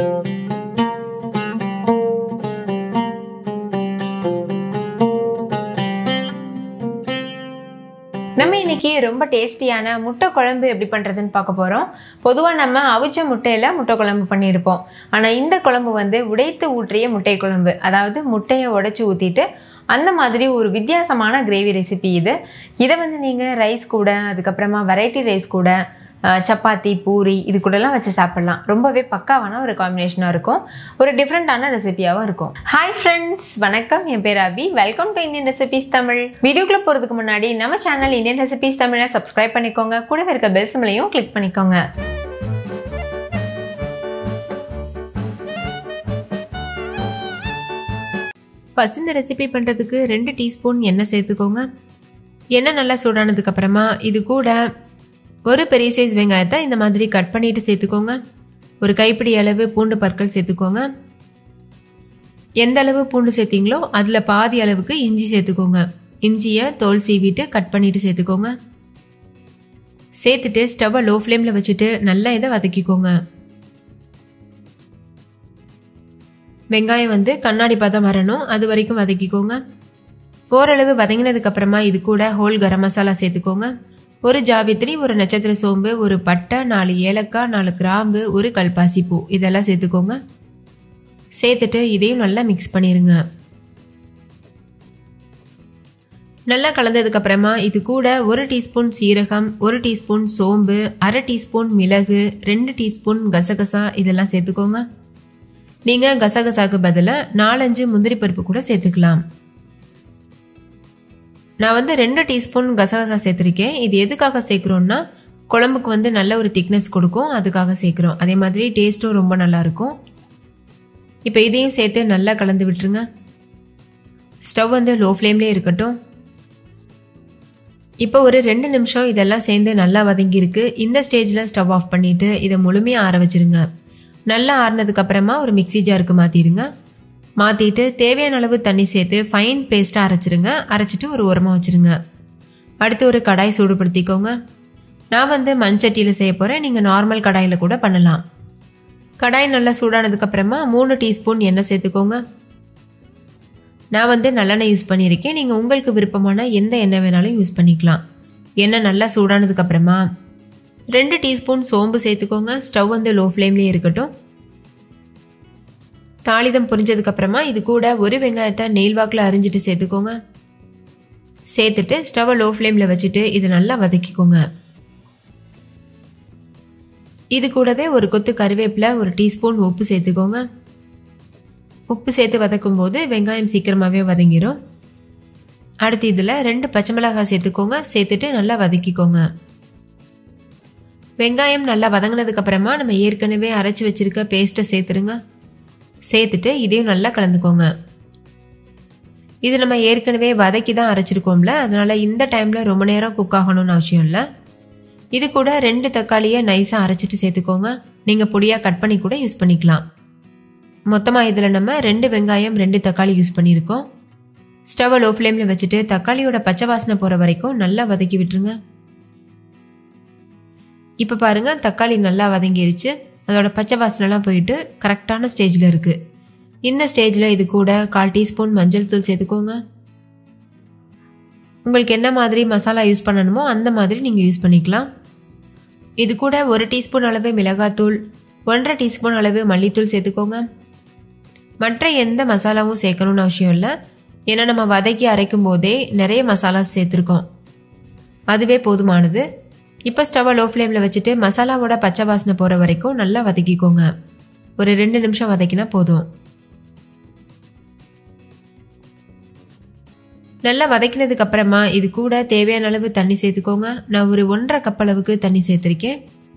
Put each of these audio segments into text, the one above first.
நம்ம இன்னைக்கு ரொம்ப டேஸ்டியான முட்டை குழம்பு எப்படி பண்ணுறதுன்னு பார்க்க போகிறோம் பொதுவாக நம்ம அவிச்ச முட்டையில் முட்டை குழம்பு பண்ணியிருப்போம் ஆனால் இந்த குழம்பு வந்து உடைத்து ஊற்றிய முட்டை குழம்பு அதாவது முட்டையை உடைச்சி ஊற்றிட்டு அந்த மாதிரி ஒரு வித்தியாசமான கிரேவி ரெசிபி இது இதை வந்து நீங்கள் ரைஸ் கூட அதுக்கப்புறமா வெரைட்டி ரைஸ் கூட அஹ், சப்பாத்தி பூரி இது கூடலாம் வச்சு சாப்பிட்லாம் ரொம்பவே பக்காவான ஒரு காம்பினேஷனாக இருக்கும் ஒரு டிஃப்ரெண்ட்டான ரெசிபியாகவும் இருக்கும் ஹாய் ஃப்ரெண்ட்ஸ் வணக்கம் என் பேர் Abhi welcome to Indian recipes Tamil வீடியோக்குள்ளே போகிறதுக்கு முன்னாடி நம்ம சேனல் இந்தியன் ரெசிபிஸ் தமிழை சப்ஸ்கிரைப் பண்ணிக்கோங்க கூடவே இருக்க பெல் சிம்லையும் கிளிக் பண்ணிக்கோங்க ஃபஸ்ட் இந்த ரெசிபி பண்ணுறதுக்கு ரெண்டு டீஸ்பூன் எண்ணெய் சேர்த்துக்கோங்க எண்ணெய் நல்லா சூடானதுக்கு அப்புறமா இது கூட ஒரு பெரிய சைஸ் வெங்காயத்தை இந்த மாதிரி கட் பண்ணிட்டு சேர்த்துக்கோங்க ஒரு கைப்பிடி அளவு பூண்டு பற்கள் சேர்த்துக்கோங்க எந்த அளவு பூண்டு சேர்த்தீங்களோ அதில் பாதி அளவுக்கு இஞ்சி சேர்த்துக்கோங்க இஞ்சியை தோல் சீவிட்டு கட் பண்ணிட்டு சேர்த்துக்கோங்க சேர்த்துட்டு ஸ்டவ்வை லோ ஃப்ளேமில் வச்சுட்டு நல்லா இதை வதக்கிக்கோங்க வெங்காயம் வந்து கண்ணாடி பதம் வரணும் அது வரைக்கும் வதக்கிக்கோங்க ஓரளவு வதங்கினதுக்கு அப்புறமா இது கூட ஹோல் கரம் மசாலா சேர்த்துக்கோங்க ஒரு ஜாவித்திரி ஒரு நட்சத்திர சோம்பு ஒரு பட்டை நாலு ஏலக்காய் நாலு கிராம்பு ஒரு கல்பாசி பூ இதெல்லாம் சேர்த்துக்கோங்க சேர்த்துட்டு இதையும் நல்லா மிக்ஸ் பண்ணிடுங்க நல்லா கலந்ததுக்கு அப்புறமா இது கூட ஒரு டீஸ்பூன் சீரகம் ஒரு டீஸ்பூன் சோம்பு அரை டீஸ்பூன் மிளகு ரெண்டு டீஸ்பூன் கசகசா இதெல்லாம் சேர்த்துக்கோங்க நீங்கள் கசகசாக்கு பதிலாக நாலஞ்சு முந்திரி பருப்பு கூட சேர்த்துக்கலாம் நான் வந்து ரெண்டு டீஸ்பூன் கசகசா சேர்த்துருக்கேன் இது எதுக்காக சேர்க்குறோன்னா குழம்புக்கு வந்து நல்ல ஒரு திக்னஸ் கொடுக்கும் அதுக்காக சேர்க்குறோம் அதே மாதிரி டேஸ்ட்டும் ரொம்ப நல்லா இருக்கும் இப்போ இதையும் சேர்த்து நல்லா கலந்து விட்டுருங்க ஸ்டவ் வந்து லோ ஃப்ளேம்லேயே இருக்கட்டும் இப்போ ஒரு ரெண்டு நிமிஷம் இதெல்லாம் சேர்ந்து நல்லா வதங்கியிருக்கு இந்த ஸ்டேஜில் ஸ்டவ் ஆஃப் பண்ணிவிட்டு இதை முழுமையாக ஆற வச்சிருங்க நல்லா ஆறுனதுக்கு அப்புறமா ஒரு மிக்ஸி ஜாருக்கு மாற்றிடுங்க மாற்றிட்டு தேவையான அளவு தண்ணி சேர்த்து ஃபைன் பேஸ்ட்டாக அரைச்சிருங்க அரைச்சிட்டு ஒரு உரமாக வச்சுருங்க அடுத்து ஒரு கடாய் சூடுபடுத்திக்கோங்க நான் வந்து மண்சட்டியில் செய்ய போகிறேன் நீங்கள் நார்மல் கடாயில் கூட பண்ணலாம் கடாய் நல்லா சூடானதுக்கு அப்புறமா மூணு டீஸ்பூன் எண்ணெய் சேர்த்துக்கோங்க நான் வந்து நல்லெண்ணெய் யூஸ் பண்ணியிருக்கேன் நீங்கள் உங்களுக்கு விருப்பமான எந்த எண்ணெய் வேணாலும் யூஸ் பண்ணிக்கலாம் எண்ணெய் நல்லா சூடானதுக்கு அப்புறமா ரெண்டு டீஸ்பூன் சோம்பு சேர்த்துக்கோங்க ஸ்டவ் வந்து லோ ஃப்ளேம்லேயே இருக்கட்டும் தாளிதம் புரிஞ்சதுக்கு அப்புறமா இது கூட ஒரு வெங்காயத்தை நெயில் வாக்கில் அரிஞ்சிட்டு சேர்த்துக்கோங்க சேர்த்துட்டு ஸ்டவ்வை லோ ஃப்ளேமில் வச்சுட்டு இது நல்லா வதக்கிக்கோங்க இது கூடவே ஒரு கொத்து கருவேப்பிலை ஒரு டீஸ்பூன் உப்பு சேர்த்துக்கோங்க உப்பு சேர்த்து வதக்கும் போது வெங்காயம் சீக்கிரமாகவே வதங்கிடும் அடுத்து இதில் ரெண்டு பச்சை மிளகாய் சேர்த்துக்கோங்க சேர்த்துட்டு நல்லா வதக்கிக்கோங்க வெங்காயம் நல்லா வதங்கினதுக்கு அப்புறமா நம்ம ஏற்கனவே அரைச்சி வச்சிருக்க பேஸ்ட்டை சேர்த்துருங்க சேர்த்துட்டு இதையும் நல்லா கலந்துக்கோங்க இது நம்ம ஏற்கனவே வதக்கி தான் அரைச்சிருக்கோம்ல அதனால இந்த டைமில் ரொம்ப நேரம் குக் ஆகணும்னு அவசியம் இல்லை இது கூட ரெண்டு தக்காளியை நைஸாக அரைச்சிட்டு சேர்த்துக்கோங்க நீங்கள் பொடியாக கட் பண்ணி கூட யூஸ் பண்ணிக்கலாம் மொத்தமாக இதில் நம்ம ரெண்டு வெங்காயம் ரெண்டு தக்காளி யூஸ் பண்ணியிருக்கோம் ஸ்டவ்வை லோ ஃப்ளேமில் வச்சுட்டு தக்காளியோட பச்சை வாசனை போகிற வரைக்கும் நல்லா வதக்கி விட்டுருங்க இப்போ பாருங்க தக்காளி நல்லா வதங்கிருச்சு அதோட பச்சை வாசனைலாம் போயிட்டு கரெக்டான ஸ்டேஜில் இருக்குது இந்த ஸ்டேஜில் இது கூட கால் டீஸ்பூன் மஞ்சள் தூள் சேர்த்துக்கோங்க உங்களுக்கு என்ன மாதிரி மசாலா யூஸ் பண்ணணுமோ அந்த மாதிரி நீங்கள் யூஸ் பண்ணிக்கலாம் இது கூட ஒரு டீஸ்பூன் அளவு மிளகாத்தூள் ஒன்றரை டீஸ்பூன் அளவு மல்லித்தூள் சேர்த்துக்கோங்க மற்ற எந்த மசாலாவும் சேர்க்கணும்னு அவசியம் இல்லை ஏன்னா நம்ம வதக்கி அரைக்கும் போதே நிறைய மசாலா சேர்த்துருக்கோம் அதுவே போதுமானது இப்போ ஸ்டவ்வை லோ ஃப்ளேமில் வச்சுட்டு மசாலாவோட பச்சை வாசனை போகிற வரைக்கும் நல்லா வதக்கிக்கோங்க ஒரு ரெண்டு நிமிஷம் வதக்கினா போதும் நல்லா வதக்கினதுக்கு அப்புறமா இது கூட தேவையான அளவு தண்ணி சேர்த்துக்கோங்க நான் ஒரு ஒன்றரை கப் அளவுக்கு தண்ணி சேர்த்துருக்கேன்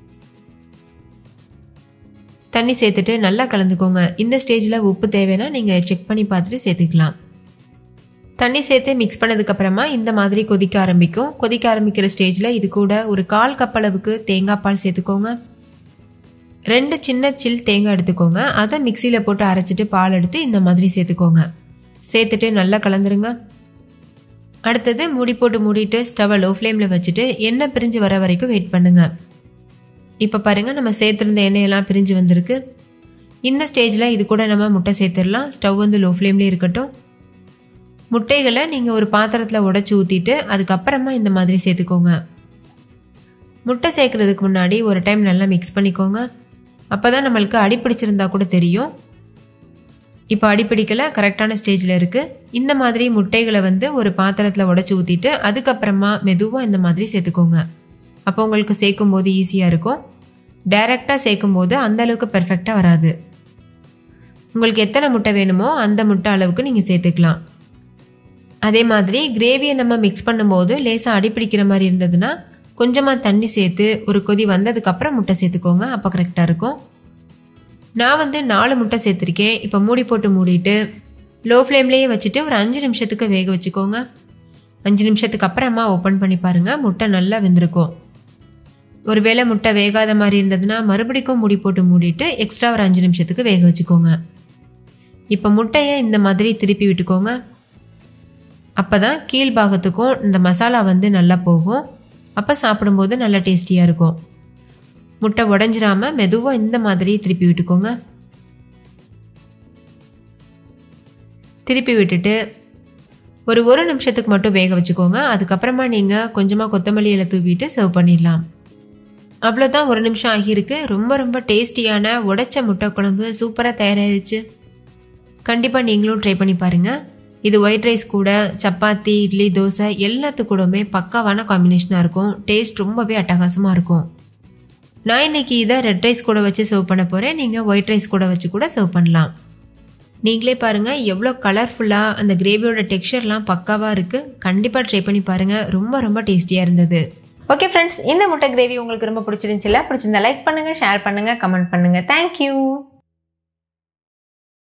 தண்ணி சேர்த்துட்டு நல்லா கலந்துக்கோங்க இந்த ஸ்டேஜில் உப்பு தேவைன்னா நீங்கள் செக் பண்ணி பார்த்துட்டு சேர்த்துக்கலாம் தண்ணி சேர்த்து மிக்ஸ் பண்ணதுக்கப்புறமா இந்த மாதிரி கொதிக்க ஆரம்பிக்கும் கொதிக்க ஆரம்பிக்கிற ஸ்டேஜில் இது கூட ஒரு கால் கப் அளவுக்கு தேங்காய் பால் சேர்த்துக்கோங்க ரெண்டு சின்ன சில் தேங்காய் எடுத்துக்கோங்க அதை மிக்சியில் போட்டு அரைச்சிட்டு பால் எடுத்து இந்த மாதிரி சேர்த்துக்கோங்க சேர்த்துட்டு நல்லா கலந்துருங்க அடுத்தது மூடி போட்டு மூடிட்டு ஸ்டவ்வை லோ ஃப்ளேமில் வச்சுட்டு எண்ணெய் பிரிஞ்சு வர வரைக்கும் வெயிட் பண்ணுங்க இப்போ பாருங்கள் நம்ம சேர்த்துருந்த எண்ணெயெல்லாம் பிரிஞ்சு வந்திருக்கு இந்த ஸ்டேஜில் இது கூட நம்ம முட்டை சேர்த்துடலாம் ஸ்டவ் வந்து லோ ஃப்ளேம்லேயே இருக்கட்டும் முட்டைகளை நீங்கள் ஒரு பாத்திரத்தில் உடச்சி ஊற்றிட்டு அதுக்கப்புறமா இந்த மாதிரி சேர்த்துக்கோங்க முட்டை சேர்க்குறதுக்கு முன்னாடி ஒரு டைம் நல்லா மிக்ஸ் பண்ணிக்கோங்க அப்போ தான் நம்மளுக்கு அடிப்பிடிச்சிருந்தா கூட தெரியும் இப்போ அடிப்பிடிக்கலை கரெக்டான ஸ்டேஜில் இருக்குது இந்த மாதிரி முட்டைகளை வந்து ஒரு பாத்திரத்தில் உடச்சி ஊற்றிட்டு அதுக்கப்புறமா மெதுவாக இந்த மாதிரி சேர்த்துக்கோங்க அப்போ உங்களுக்கு சேர்க்கும் போது ஈஸியாக இருக்கும் டைரெக்டாக சேர்க்கும் போது அந்தளவுக்கு பெர்ஃபெக்டாக வராது உங்களுக்கு எத்தனை முட்டை வேணுமோ அந்த முட்டை அளவுக்கு நீங்கள் சேர்த்துக்கலாம் அதே மாதிரி கிரேவியை நம்ம மிக்ஸ் பண்ணும்போது லேசாக அடிப்பிடிக்கிற மாதிரி இருந்ததுன்னா கொஞ்சமாக தண்ணி சேர்த்து ஒரு கொதி வந்ததுக்கப்புறம் முட்டை சேர்த்துக்கோங்க அப்போ கரெக்டாக இருக்கும் நான் வந்து நாலு முட்டை சேர்த்துருக்கேன் இப்போ மூடி போட்டு மூடிட்டு லோ ஃப்ளேம்லேயே வச்சுட்டு ஒரு அஞ்சு நிமிஷத்துக்கு வேக வச்சுக்கோங்க அஞ்சு நிமிஷத்துக்கு அப்புறமா ஓப்பன் பண்ணி பாருங்கள் முட்டை நல்லா வெந்திருக்கும் ஒருவேளை முட்டை வேகாத மாதிரி இருந்ததுன்னா மறுபடிக்கும் மூடி போட்டு மூடிட்டு எக்ஸ்ட்ரா ஒரு அஞ்சு நிமிஷத்துக்கு வேக வச்சுக்கோங்க இப்போ முட்டையை இந்த மாதிரி திருப்பி விட்டுக்கோங்க அப்போ தான் கீழ்பாகத்துக்கும் இந்த மசாலா வந்து நல்லா போகும் அப்போ சாப்பிடும்போது நல்லா டேஸ்டியாக இருக்கும் முட்டை உடஞ்சிராம மெதுவாக இந்த மாதிரி திருப்பி விட்டுக்கோங்க திருப்பி விட்டுட்டு ஒரு ஒரு நிமிஷத்துக்கு மட்டும் வேக வச்சுக்கோங்க அதுக்கப்புறமா நீங்கள் கொஞ்சமாக கொத்தமல்லி இலை தூவிட்டு சர்வ் பண்ணிடலாம் அவ்வளோதான் ஒரு நிமிஷம் ஆகியிருக்கு ரொம்ப ரொம்ப டேஸ்டியான உடைச்ச முட்டை குழம்பு சூப்பராக தயாராகிடுச்சு கண்டிப்பாக நீங்களும் ட்ரை பண்ணி பாருங்கள் இது ஒயிட் ரைஸ் கூட சப்பாத்தி இட்லி தோசை எல்லாத்து கூடவுமே பக்காவான காம்பினேஷனாக இருக்கும் டேஸ்ட் ரொம்பவே அட்டகாசமாக இருக்கும் நான் இன்னைக்கு இதை ரெட் ரைஸ் கூட வச்சு சர்வ் பண்ண போகிறேன் நீங்கள் ஒயிட் ரைஸ் கூட வச்சு கூட சர்வ் பண்ணலாம் நீங்களே பாருங்கள் எவ்வளோ கலர்ஃபுல்லாக அந்த கிரேவியோட டெக்ஸ்சர்லாம் பக்காவாக இருக்குது கண்டிப்பாக ட்ரை பண்ணி பாருங்கள் ரொம்ப ரொம்ப டேஸ்டியாக இருந்தது ஓகே ஃப்ரெண்ட்ஸ் இந்த முட்டை கிரேவி உங்களுக்கு ரொம்ப பிடிச்சிருந்துச்சுல பிடிச்சிருந்தா லைக் பண்ணுங்கள் ஷேர் பண்ணுங்கள் கமெண்ட் பண்ணுங்கள் தேங்க்யூ